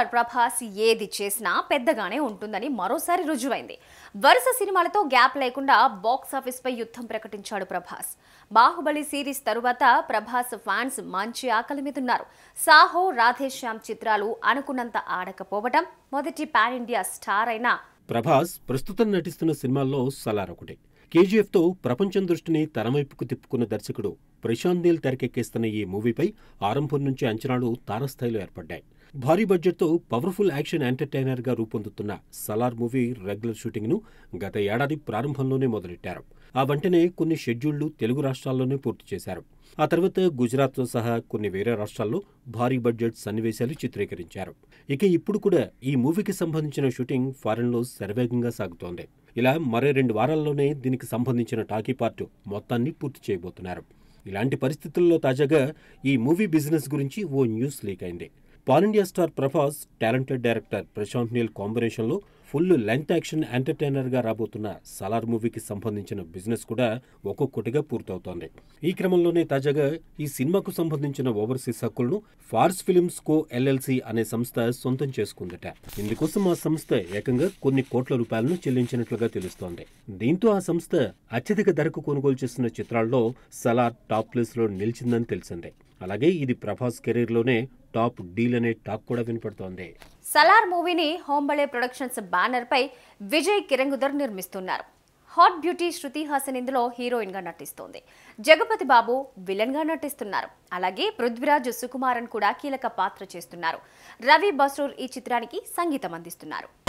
star Prabhas ఏది చేసినా పెద్దగానే ఉంటుందని మరోసారి రుజువైంది వరుస సినిమాలతో గ్యాప్ లేకుండా బాక్స్ ఆఫీస్ పై యుద్ధం ప్రకటించాడు ప్రభాస్ బాహుబలి సిరీస్ తరువాత ప్రభాస్ ఫ్యాన్స్ మంచి ఆకలి మీద ఉన్నారు సాహో రాధేశ్యామ్ చిత్రాలు అనుకున్నంత ఆడకపోవటం మొదటి పాన్ ఇండియా స్టార్ అయిన ప్రభాస్ ప్రస్తుతం నటిస్తున్న సినిమాల్లో సలార్ ఒకటి కేజీఎఫ్ తో ప్రపంచం దృష్టిని తన వైపుకు తిప్పుకున్న దర్శకుడు ప్రశాంత్ నీల్ తెరకెక్కిస్తున్న ఈ మూవీపై ఆరంభం నుంచి అంచనాలు తారస్థాయిలో ఏర్పడ్డాయి భారీ బడ్జెట్తో పవర్ఫుల్ యాక్షన్ ఎంటర్టైనర్ గా రూపొందుతున్న సలార్ మూవీ రెగ్యులర్ షూటింగ్ ను గత ఏడాది ప్రారంభంలోనే మొదలెట్టారు ఆ వెంటనే కొన్ని షెడ్యూళ్లు తెలుగు రాష్ట్రాల్లోనే పూర్తి చేశారు ఆ తర్వాత గుజరాత్తో సహా కొన్ని వేరే రాష్ట్రాల్లో భారీ బడ్జెట్ సన్నివేశాలు చిత్రీకరించారు ఇక ఇప్పుడు కూడా ఈ మూవీకి సంబంధించిన షూటింగ్ ఫారెన్లో శరవేగంగా సాగుతోంది ఇలా మరో రెండు వారాల్లోనే దీనికి సంబంధించిన టాకీ పార్ట్ మొత్తాన్ని పూర్తి చేయబోతున్నారు ఇలాంటి పరిస్థితుల్లో తాజాగా ఈ మూవీ బిజినెస్ గురించి ఓ న్యూస్ లీక్ అయింది pan India star Prabhas talented director Prashanth Neel కాంబినేషన్లో ఫుల్ లెంత్ యాక్షన్ ఎంటర్టైనర్గా రాబోతున్న సలార్ మూవీకి సంబంధించిన బిజినెస్ కూడా ఒక్కొక్కటిగా పూర్తవుతోంది ఈ క్రమంలోనే తాజాగా ఈ సినిమాకు సంబంధించిన ఓవర్సీస్ హక్కులను ఫార్స్ ఫిలిమ్స్ కో ఎల్ఎల్సి అనే సంస్థ సొంతం చేసుకుందట ఇందుకోసం ఆ సంస్థ ఏకంగా కొన్ని కోట్ల రూపాయలను చెల్లించినట్లుగా తెలుస్తోంది దీంతో ఆ సంస్థ అత్యధిక ధరకు కొనుగోలు చేసిన చిత్రాల్లో సలార్ టాప్ ప్లేస్ లో నిలిచిందని తెలిసిందే అలాగే ఇది ప్రభాస్ కెరీర్లోనే టాప్ డీల్ అనే టాక్ కూడా వినపడుతోంది సలార్ మూవీని హోంబళే ప్రొడక్షన్స్ బ్యానర్ పై విజయ్ కిరంగుదర్ నిర్మిస్తున్నారు హాట్ బ్యూటీ శృతి హాసన్ ఇందులో హీరోయిన్ గా నటిస్తోంది జగపతి బాబు విలన్ గా నటిస్తున్నారు అలాగే పృథ్వీరాజ్ సుకుమారన్ కూడా కీలక పాత్ర చేస్తున్నారు రవి బస్రూర్ ఈ చిత్రానికి సంగీతం అందిస్తున్నారు